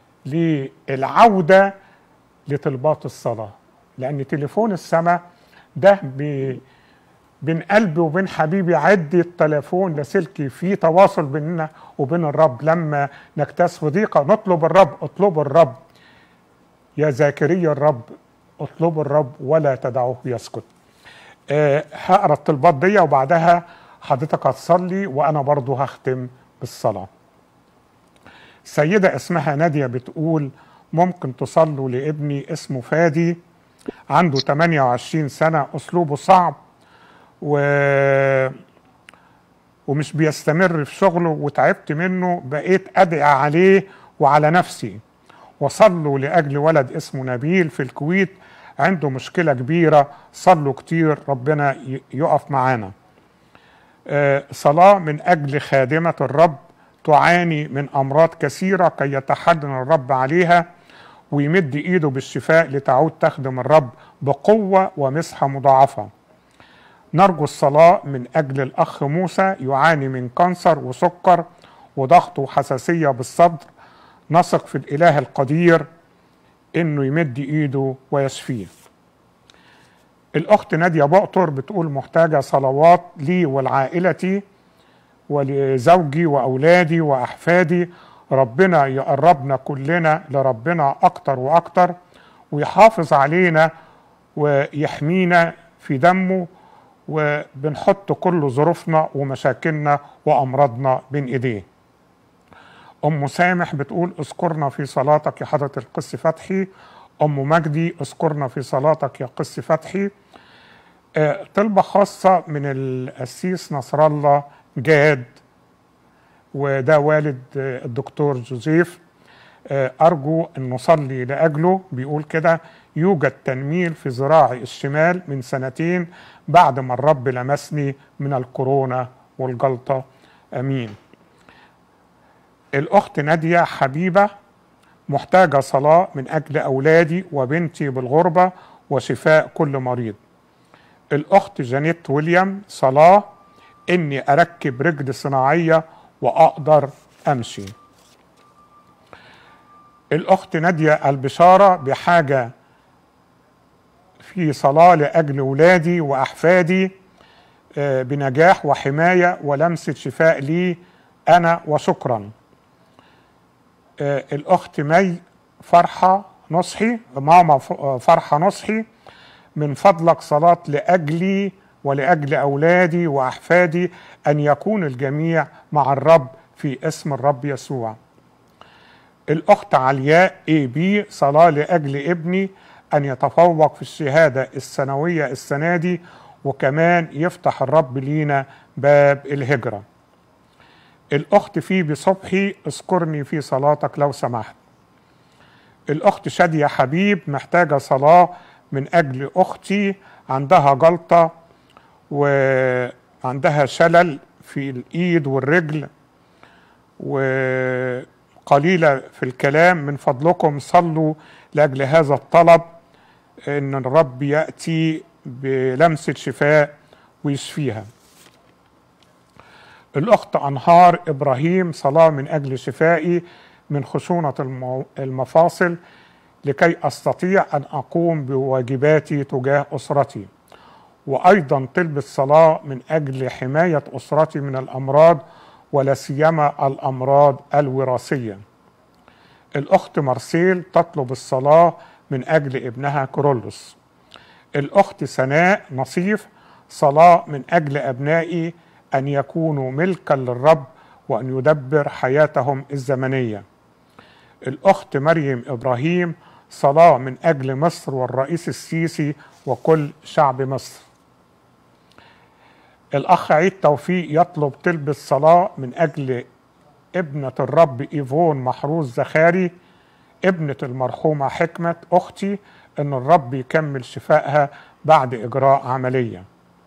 للعودة لطلبات الصلاة لأن تليفون السماء ده بي بين قلبي وبين حبيبي عدي التليفون لاسلكي في تواصل بيننا وبين الرب لما نكتاس في ضيقة نطلب الرب اطلبوا الرب يا ذاكري الرب اطلبوا الرب ولا تدعوه يسكت أه هقرا الطلبات دي وبعدها حضرتك هتصلي وانا برضو هختم بالصلاه سيدة اسمها نادية بتقول ممكن تصلوا لابني اسمه فادي عنده 28 سنة أسلوبه صعب و... ومش بيستمر في شغله وتعبت منه بقيت أدعي عليه وعلى نفسي وصلوا لأجل ولد اسمه نبيل في الكويت عنده مشكلة كبيرة صلوا كتير ربنا ي- يقف معانا آه، صلاة من أجل خادمة الرب تعاني من أمراض كثيرة كي يتحنن الرب عليها ويمد إيده بالشفاء لتعود تخدم الرب بقوة ومسحة مضاعفة نرجو الصلاة من أجل الأخ موسى يعاني من كانسر وسكر وضغط وحساسية بالصدر نثق في الإله القدير إنه يمد إيده ويشفيه الأخت نادية بقطر بتقول محتاجة صلوات لي ولعائلتي ولزوجي وأولادي وأحفادي ربنا يقربنا كلنا لربنا أكتر وأكتر ويحافظ علينا ويحمينا في دمه وبنحط كل ظروفنا ومشاكلنا وأمراضنا بين إيديه أم سامح بتقول اذكرنا في صلاتك يا حضرة القس فتحي أم مجدي اذكرنا في صلاتك يا قس فتحي آه، طلبة خاصة من القسيس نصر الله جاد وده والد آه، الدكتور جوزيف آه، أرجو أن نصلي لأجله بيقول كده يوجد تنميل في ذراعي الشمال من سنتين بعد ما الرب لمسني من الكورونا والجلطة أمين الأخت نادية حبيبة محتاجة صلاة من أجل أولادي وبنتي بالغربة وشفاء كل مريض الأخت جانيت ويليام صلاة إني أركب رجل صناعية وأقدر أمشي الأخت نادية البشارة بحاجة في صلاة لأجل ولادي وأحفادي آه، بنجاح وحماية ولمسة شفاء لي أنا وشكرا آه، الأخت مي فرحة نصحي ماما ف- آه، فرحة نصحي من فضلك صلاة لأجلي ولأجل أولادي وأحفادي أن يكون الجميع مع الرب في اسم الرب يسوع الأخت علياء اي بي صلاة لأجل ابني أن يتفوق في الشهادة السنوية السنة دي وكمان يفتح الرب لينا باب الهجرة الأخت فيبي صبحي اذكرني في صلاتك لو سمحت الأخت شادية حبيب محتاجة صلاة من أجل أختي عندها جلطة وعندها شلل في الإيد والرجل وقليلة في الكلام من فضلكم صلوا لأجل هذا الطلب إن الرب يأتي بلمسة شفاء ويشفيها الأخت أنهار إبراهيم صلاة من أجل شفائي من خشونة المو- المفاصل لكي أستطيع أن أقوم بواجباتي تجاه أسرتي وأيضا طلب الصلاة من أجل حماية أسرتي من الأمراض ولا سيما الأمراض الوراثية الأخت مرسيل تطلب الصلاة من أجل ابنها كورولوس الأخت سناء نصيف صلاة من أجل أبنائي أن يكونوا ملكا للرب وأن يدبر حياتهم الزمنية الأخت مريم إبراهيم صلاة من أجل مصر والرئيس السيسي وكل شعب مصر الأخ عيد توفيق يطلب طلب الصلاة من أجل ابنة الرب إيفون محروس زخاري ابنة المرحومة حكمة أختي أن الرب يكمل شفائها بعد إجراء عملية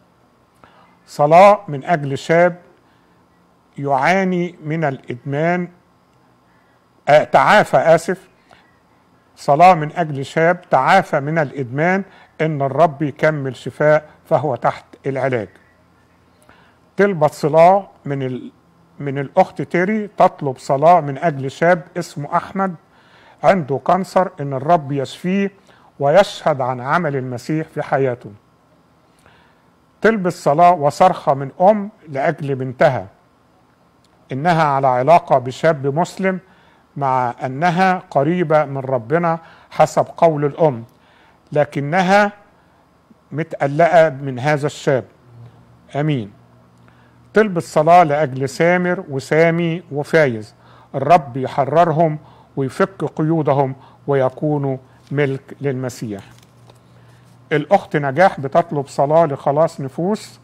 صلاة من أجل شاب يعاني من الإدمان آه تعافى آسف صلاة من أجل شاب تعافى من الإدمان إن الرب يكمل شفاء فهو تحت العلاج طلبت صلاة من ال... من الأخت تيري تطلب صلاة من أجل شاب اسمه أحمد عنده كانسر إن الرب يشفيه ويشهد عن عمل المسيح في حياته تلبس صلاة وصرخة من أم لأجل بنتها إنها على علاقة بشاب مسلم مع أنها قريبة من ربنا حسب قول الأم لكنها متقلقة من هذا الشاب أمين تلبس صلاة لأجل سامر وسامي وفايز الرب يحررهم ويفك قيودهم ويكونوا ملك للمسيح الأخت نجاح بتطلب صلاة لخلاص نفوس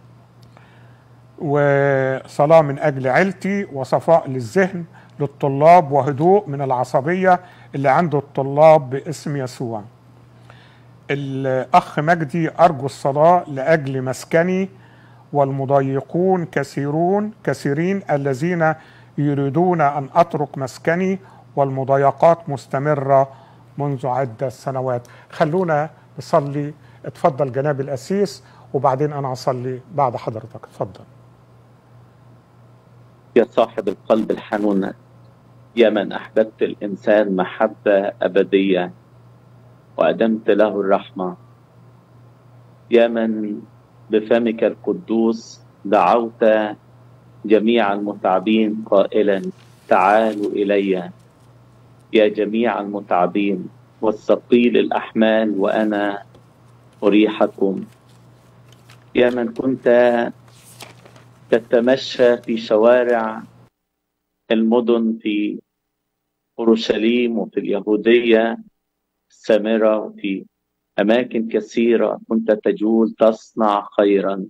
وصلاة من أجل عيلتي وصفاء للذهن للطلاب وهدوء من العصبية اللي عنده الطلاب باسم يسوع الأخ مجدي أرجو الصلاة لأجل مسكني والمضايقون كثيرون كثيرين الذين يريدون أن أترك مسكني والمضايقات مستمرة منذ عدة سنوات خلونا نصلي اتفضل جناب الأسيس وبعدين أنا أصلي بعد حضرتك اتفضل يا صاحب القلب الحنون يا من أحببت الإنسان محبة أبدية وأدمت له الرحمة يا من بفمك القدوس دعوت جميع المتعبين قائلا تعالوا إلي يا جميع المتعبين والثقيل الأحمال وأنا أريحكم يا من كنت تتمشى في شوارع المدن في أورشليم وفي اليهودية السامرة وفي أماكن كثيرة كنت تجول تصنع خيرا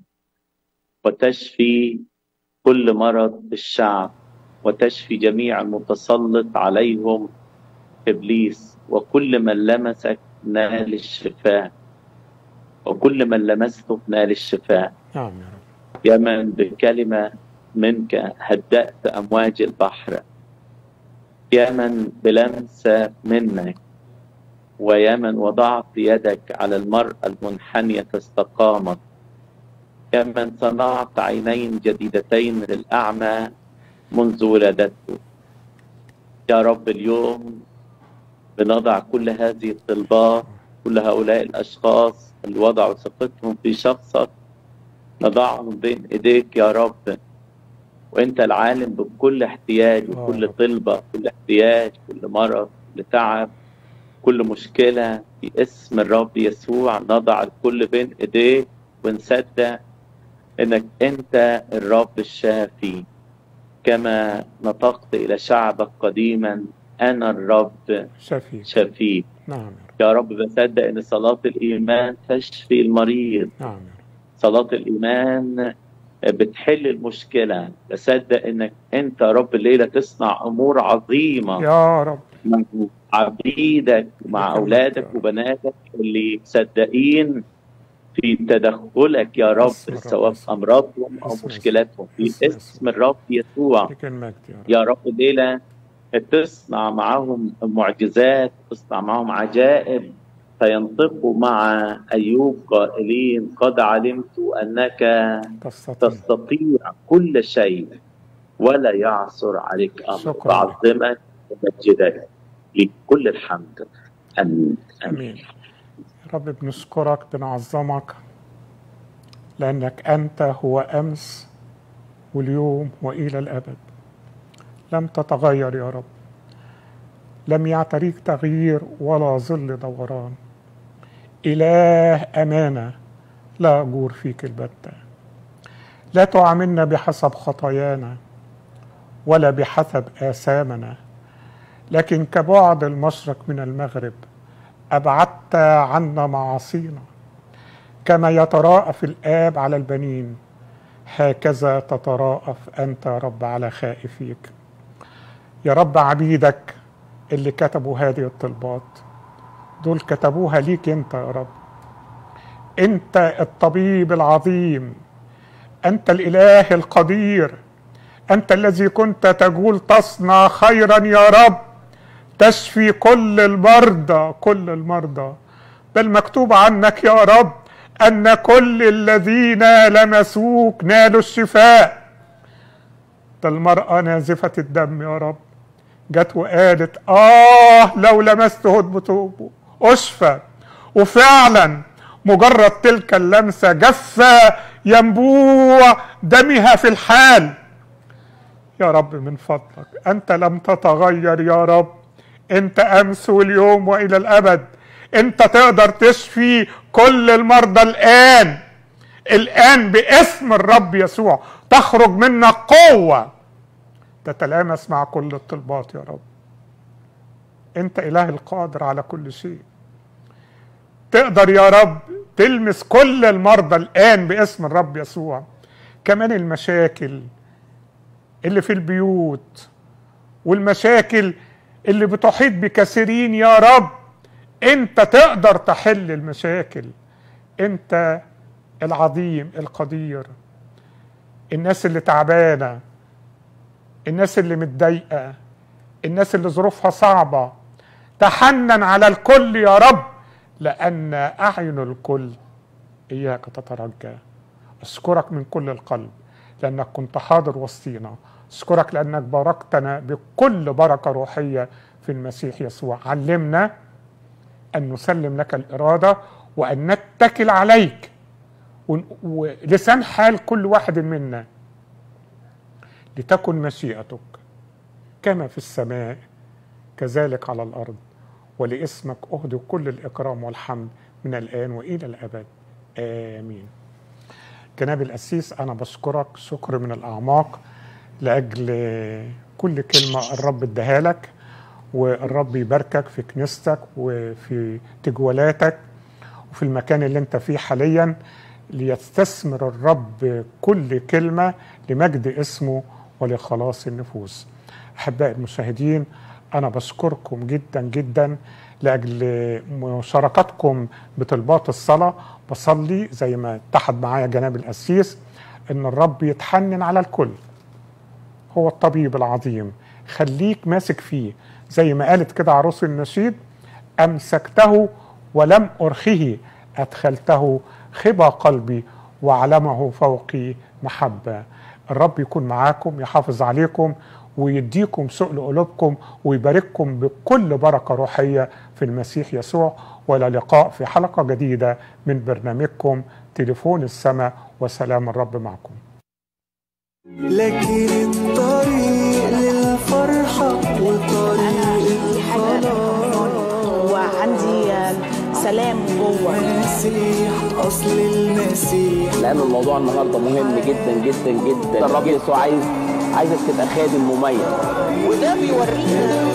وتشفي كل مرض الشعب وتشفي جميع المتسلط عليهم إبليس وكل من لمسك نال الشفاء وكل من لمسته نال الشفاء نعم يا رب يا من بكلمة منك هدأت أمواج البحر يا من بلمسة منك ويا من وضعت يدك على المرأة المنحنية فاستقامت يا من صنعت عينين جديدتين للأعمى منذ ولادته يا رب اليوم بنضع كل هذه الطلبات كل هؤلاء الأشخاص اللي وضعوا ثقتهم في شخصك نضعهم بين إيديك يا رب وأنت العالم بكل احتياج وكل رب. طلبة كل احتياج كل مرض كل تعب كل مشكلة في اسم الرب يسوع نضع الكل بين إيديك ونصدق إنك أنت الرب الشافي كما نطقت إلى شعبك قديما أنا الرب شفيك شفيك نعم يا رب يا رب بصدق ان صلاة الايمان تشفي المريض نعم يا رب صلاة الايمان بتحل المشكلة بصدق انك انت يا رب الليلة تصنع امور عظيمة يا رب مع عبيدك مع يا رب. اولادك وبناتك اللي مصدقين في تدخلك يا رب اسم الرب سواء في يسوع. امراضهم او اسم مشكلاتهم في اسم اسم الرب يسوع لك المجد يا رب يا رب الليلة تصنع معهم معجزات تصنع معهم عجائب فينطقوا مع أيوب قائلين قد علمت أنك تستطيع تستطيع كل شيء ولا يعثر عليك أمر شكراً لك. بعظمك ومجدك لك كل الحمد آمين امين يا رب بنشكرك بنعظمك لانك انت هو امس واليوم والى الابد لم تتغير يا رب لم يعتريك تغيير ولا ظل دوران اله امانه لا اجور فيك البته لا تعاملنا بحسب خطايانا ولا بحسب اثامنا لكن كبعد المشرق من المغرب أبعدت عنا معاصينا كما يتراءف الآب على البنين هكذا تتراءف أنت يا رب على خائفيك يا رب عبيدك اللي كتبوا هذه الطلبات دول كتبوها ليك انت يا رب انت الطبيب العظيم انت الاله القدير انت الذي كنت تقول تصنع خيرا يا رب تشفي كل المرضى كل المرضى بل مكتوب عنك يا رب ان كل الذين لمسوك نالوا الشفاء ده المرأة نازفة الدم يا رب جت وقالت آه لو لمست هدبته أشفى وفعلا مجرد تلك اللمسة جف ينبوع دمها في الحال يا رب من فضلك أنت لم تتغير يا رب أنت أمس واليوم وإلى الأبد أنت تقدر تشفي كل المرضى الآن الآن باسم الرب يسوع تخرج منك قوة تتلامس مع كل الطلبات يا رب أنت إله القادر على كل شيء تقدر يا رب تلمس كل المرضى الآن باسم الرب يسوع كمان المشاكل اللي في البيوت والمشاكل اللي بتحيط بكثيرين يا رب انت تقدر تحل المشاكل انت العظيم القدير الناس اللي تعبانه الناس اللي متضايقه الناس اللي ظروفها صعبه تحنن على الكل يا رب لان اعين الكل اياك تترجى اشكرك من كل القلب لانك كنت حاضر وسطينا اشكرك لانك باركتنا بكل بركه روحيه في المسيح يسوع علمنا ان نسلم لك الاراده وان نتكل عليك ون- ولسان حال كل واحد منا لتكن مشيئتك كما في السماء كذلك على الارض ولاسمك اهدي كل الاكرام والحمد من الان والى الابد امين جناب القسيس انا بشكرك شكر من الاعماق لاجل كل كلمه الرب اداها لك والرب يباركك في كنيستك وفي تجوالاتك وفي المكان اللي انت فيه حاليا ليستثمر الرب كل كلمه لمجد اسمه ولخلاص النفوس احبائي المشاهدين انا بشكركم جدا جدا لاجل مشاركتكم بطلبات الصلاه بصلي زي ما اتحد معايا جناب القسيس ان الرب يتحنن على الكل هو الطبيب العظيم خليك ماسك فيه زي ما قالت كده عروس النشيد امسكته ولم ارخه ادخلته خبى قلبي وعلمه فوقي محبه الرب يكون معاكم يحافظ عليكم ويديكم سؤل قلوبكم ويبارككم بكل بركه روحيه في المسيح يسوع والى لقاء في حلقه جديده من برنامجكم تليفون السماء وسلام الرب معكم لكن الطريق للفرحة وطريق الخلاص وعندي سلام جوه المسيح أصل المسيح لان الموضوع النهارده مهم جدا جدا جدا الرب يسوع عايز عايزك تبقى خادم مميز وده بيورينا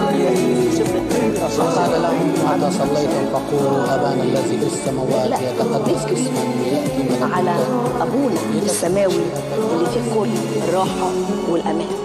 قال لهم متى صليتم فقولوا أبانا الذي في السماوات يتقدس اسمك يأتي على ملكوتك ابونا السماوي اللي فيه كل الراحه والامان